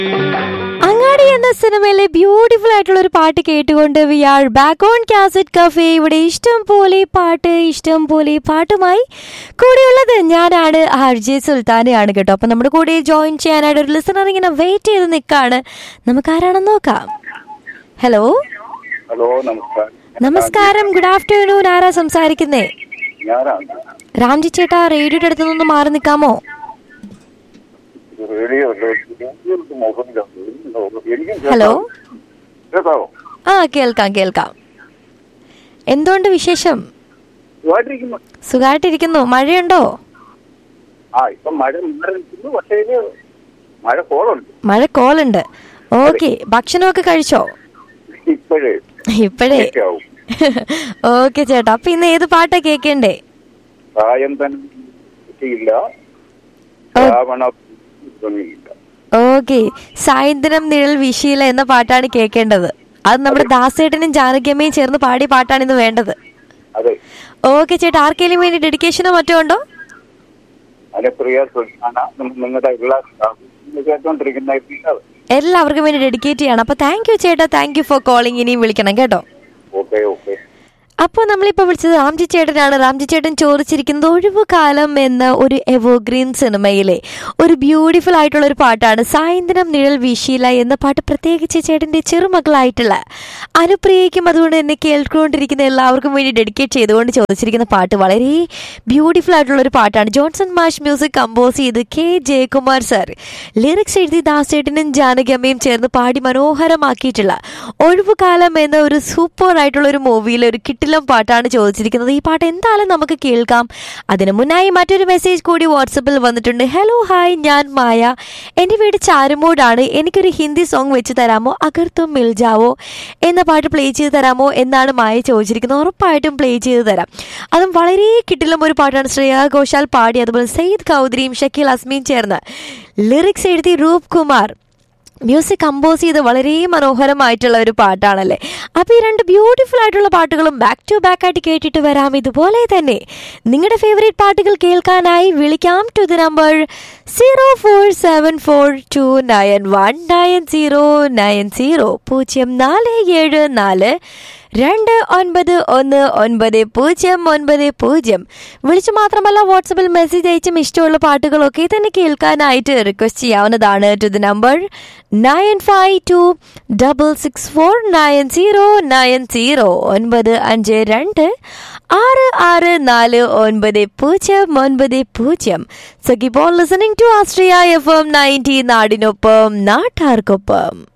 അങ്ങാടി എന്ന സിനിമയിലെ ബ്യൂട്ടിഫുൾ ആയിട്ടുള്ള ഒരു പാട്ട് കേട്ടുകൊണ്ട് we are back on cassette cafe ഇവിടെ ഇഷ്ടം പോലെ പാട്ട് ഇഷ്ടം പോലെ പാട്ടുമായി കൂടെയുള്ളത് ഞാനാണ് ആർ ജെ സുൽത്താനയാണ് കേട്ടോ അപ്പൊ നമ്മുടെ കൂടെ ജോയിൻ ചെയ്യാനായിട്ട് ഒരു ലിസണർ ഇങ്ങനെ വെയിറ്റ് ചെയ്ത് നിൽക്കാണ് നമുക്ക് ആരാണെന്ന് നോക്കാം ഹലോ ഹലോ നമസ്കാരം നമസ്കാരം ഗുഡ് ആഫ്റ്റർനൂൺ ആരാ സംസാരിക്കുന്നേ ഞാനാണ് രാംജി ചേട്ടാ റേഡിയോയുടെ അടുത്ത് നിന്ന് മാറി നിൽക്കാമോ റേഡിയോ മുഖമില്ല എനിക്കും ഹലോ കേൾക്കാവോ ആ കേൾക്കാം കേൾക്കാം എന്തുകൊണ്ട് വിശേഷം സുഖമായിട്ടിരിക്കുന്നു സുഖമായിട്ടിരിക്കുന്നു മഴയുണ്ടോ ആ ഇപ്പൊ മഴ മാറിയിരിക്കുന്നു പക്ഷേ ഇത് മഴ കോളുണ്ട് മഴ കോളുണ്ട് ഓക്കെ ഭക്ഷണമൊക്കെ കഴിച്ചോ ഇപ്പോഴേ ഇപ്പോഴേ ആവും ഓക്കെ ചേട്ടാ അപ്പൊ ഇന്ന് ഏത് പാട്ടാ കേക്കണ്ടേ പ്രായം തന്നെ കിട്ടിയില്ല ഓ. രാവണ ഭംഗിയില്ല ഓക്കെ സായന്ത്രം നിഴൽ വിശീല എന്ന പാട്ടാണ് കേൾക്കേണ്ടത് അത് നമ്മുടെ ദാസേട്ടനും ജാനകിയമ്മയും ചേർന്ന് പാടിയ പാട്ടാണ് ഇന്ന് വേണ്ടത് അതെ ഓക്കെ ചേട്ടാ ആർക്കെങ്കിലും വേണ്ടി ഡെഡിക്കേഷനോ മറ്റോ ഉണ്ടോ അതിനെ പ്രിയ സുൽത്താന നിങ്ങളുടെ എല്ലാ കേട്ടോണ്ടിരിക്കുന്ന എല്ലാവരും എല്ലാവർക്കും വേണ്ടി ഡെഡിക്കേറ്റ് ചെയ്യണം അപ്പൊ താങ്ക് യു ചേട്ടാ താങ്ക് യു ഫോർ കോളിംഗ് ഇനിയും വിളിക്കണം കേട്ടോ ഓക്കെ ഓക്കെ അപ്പോൾ നമ്മളിപ്പോൾ വിളിച്ചത് രാംജി ചേട്ടനാണ് രാംജി ചേട്ടൻ ചോദിച്ചിരിക്കുന്നത് ഒഴിവുകാലം എന്ന ഒരു എവോഗ്രീൻ സിനിമയിലെ ഒരു ബ്യൂട്ടിഫുൾ ആയിട്ടുള്ള ഒരു പാട്ടാണ് സായന്ത്രം നിഴൽ വീശിയില്ല എന്ന പാട്ട് പ്രത്യേകിച്ച് ചേട്ടൻ്റെ ചെറുമകളായിട്ടുള്ള അനുപ്രിയയ്ക്കും അതുകൊണ്ട് തന്നെ കേൾക്കൊണ്ടിരിക്കുന്ന എല്ലാവർക്കും വേണ്ടി ഡെഡിക്കേറ്റ് ചെയ്തുകൊണ്ട് ചോദിച്ചിരിക്കുന്ന പാട്ട് വളരെ ബ്യൂട്ടിഫുൾ ആയിട്ടുള്ള ഒരു പാട്ടാണ് ജോൺസൺ മാഷ് മ്യൂസിക് കമ്പോസ് ചെയ്ത് കെ ജയകുമാർ സർ ലിറിക്സ് എഴുതി ദാസേട്ടനും ജാനകിയമ്മയും ചേർന്ന് പാടി മനോഹരമാക്കിയിട്ടുള്ള ഒഴിവുകാലം എന്ന ഒരു സൂപ്പർ ആയിട്ടുള്ള ഒരു മൂവിയിലെ ഒരു കിട്ടിലം പാട്ടാണ് ചോദിച്ചിരിക്കുന്നത് ഈ പാട്ട് എന്തായാലും നമുക്ക് കേൾക്കാം അതിനു മുന്നായി മറ്റൊരു മെസ്സേജ് കൂടി വാട്സപ്പിൽ വന്നിട്ടുണ്ട് ഹലോ ഹായ് ഞാൻ മായ എൻ്റെ വീട് ചാരുമോടാണ് എനിക്കൊരു ഹിന്ദി സോങ് വെച്ച് തരാമോ അഗർ തും മിൽ ജാവോ എന്ന പാട്ട് പ്ലേ ചെയ്ത് തരാമോ എന്നാണ് മായ ചോദിച്ചിരിക്കുന്നത് ഉറപ്പായിട്ടും പ്ലേ ചെയ്ത് തരാം അതും വളരെ കിട്ടിലും ഒരു പാട്ടാണ് ശ്രേയ ഘോഷാൽ പാടി അതുപോലെ സയ്യിദ് കൗദ്രിയും ഷക്കീൽ അസ്മിയും ചേർന്ന് ലിറിക്സ് എഴുതി രൂപ് കുമാർ മ്യൂസിക് കമ്പോസ് ചെയ്ത് വളരെ മനോഹരമായിട്ടുള്ള ഒരു പാട്ടാണല്ലേ അപ്പോൾ ഈ രണ്ട് ബ്യൂട്ടിഫുൾ ആയിട്ടുള്ള പാട്ടുകളും ബാക്ക് ടു ബാക്ക് ആയിട്ട് കേട്ടിട്ട് വരാം ഇതുപോലെ തന്നെ നിങ്ങളുടെ ഫേവറേറ്റ് പാട്ടുകൾ കേൾക്കാനായി വിളിക്കാം to the number zero four seven four two nine one nine zero nine zero പൂജ്യം നാല് ഏഴ് നാല് രണ്ട് ഒൻപത് ഒന്ന് ഒൻപത് പൂജ്യം ഒൻപത് പൂജ്യം വിളിച്ചു മാത്രമല്ല വാട്സപ്പിൽ മെസ്സേജ് അയച്ചും ഇഷ്ടമുള്ള പാട്ടുകളൊക്കെ തന്നെ കേൾക്കാനായിട്ട് റിക്വസ്റ്റ് ചെയ്യാവുന്നതാണ് to the number nine five two double six four nine zero nine zero ഒൻപത് അഞ്ച് രണ്ട് ആറ് ആറ് നാല് ഒൻപത് പൂജ്യം ഒൻപത് പൂജ്യം so keep on listening to ആസ്ട്രിയ എഫ് എം നയൻറ്റി നാടിനൊപ്പം നാട്ടാർക്കൊപ്പം